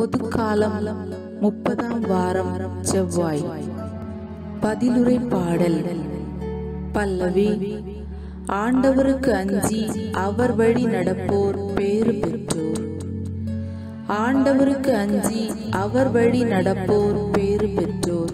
பொதுக்காலம் முப்பதாம் வாரம் செவ்வாய் பதிலுரை பாடல் பல்லவி ஆண்டவருக்கு அஞ்சி அவர் வழி நடப்போர் பேறு பெற்றோர் ஆண்டவருக்கு அஞ்சி அவர் வழி நடப்போர் பேறு பெற்றோர்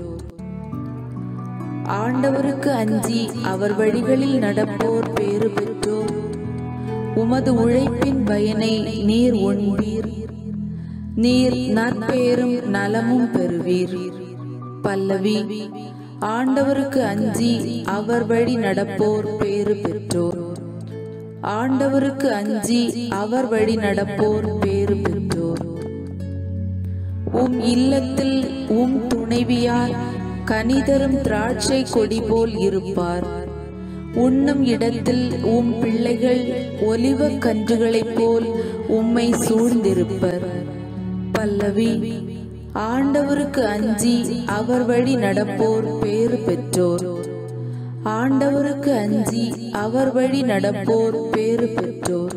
ஆண்டவருக்கு அஞ்சி அவர் வழிகளில் நடப்போர் பேறு பெற்றோர் உமது உழைப்பின் பயனை நீர் உண்பீர் நீர் நற்பேரும் நலமும் பெறுவீர் பல்லவி ஆண்டவருக்கு அஞ்சி அவர் வழி நடப்போர் பேறு பெற்றோர் ஆண்டவருக்கு அஞ்சி அவர் வழி நடப்போர் பேறு பெற்றோர் உம் இல்லத்தில் உம் துணைவியார் கனிதரும் திராட்சை கொடி போல் இருப்பார் உண்ணும் இடத்தில் உம் பிள்ளைகள் ஒலிவ கன்றுகளைப் போல் உம்மை சூழ்ந்திருப்பர் பல்லவி ஆண்டவருக்கு அஞ்சி அவர் வழி நடப்போர் பேறு பெற்றோர் ஆண்டவருக்கு அஞ்சி அவர் வழி நடப்போர் பேறு பெற்றோர்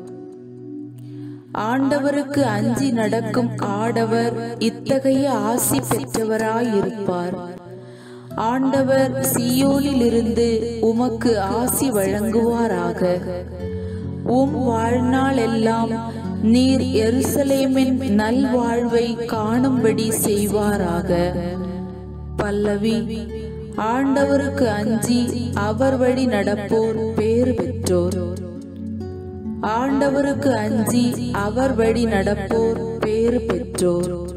ஆண்டவருக்கு அஞ்சி நடக்கும் ஆடவர் இத்தகைய ஆசி பெற்றவராயிருப்பார் ஆண்டவர் சியோனிலிருந்து உமக்கு ஆசி வழங்குவாராக உம் வாழ்நாள் எல்லாம் நீர் எருசலேமின் நல்வாழ்வை காணும்படி செய்வாராக பல்லவி ஆண்டவருக்கு அஞ்சி அவர் வழி நடப்போர் பேறு பெற்றோர் ஆண்டவருக்கு அஞ்சி அவர் வழி நடப்போர் பேறு பெற்றோர்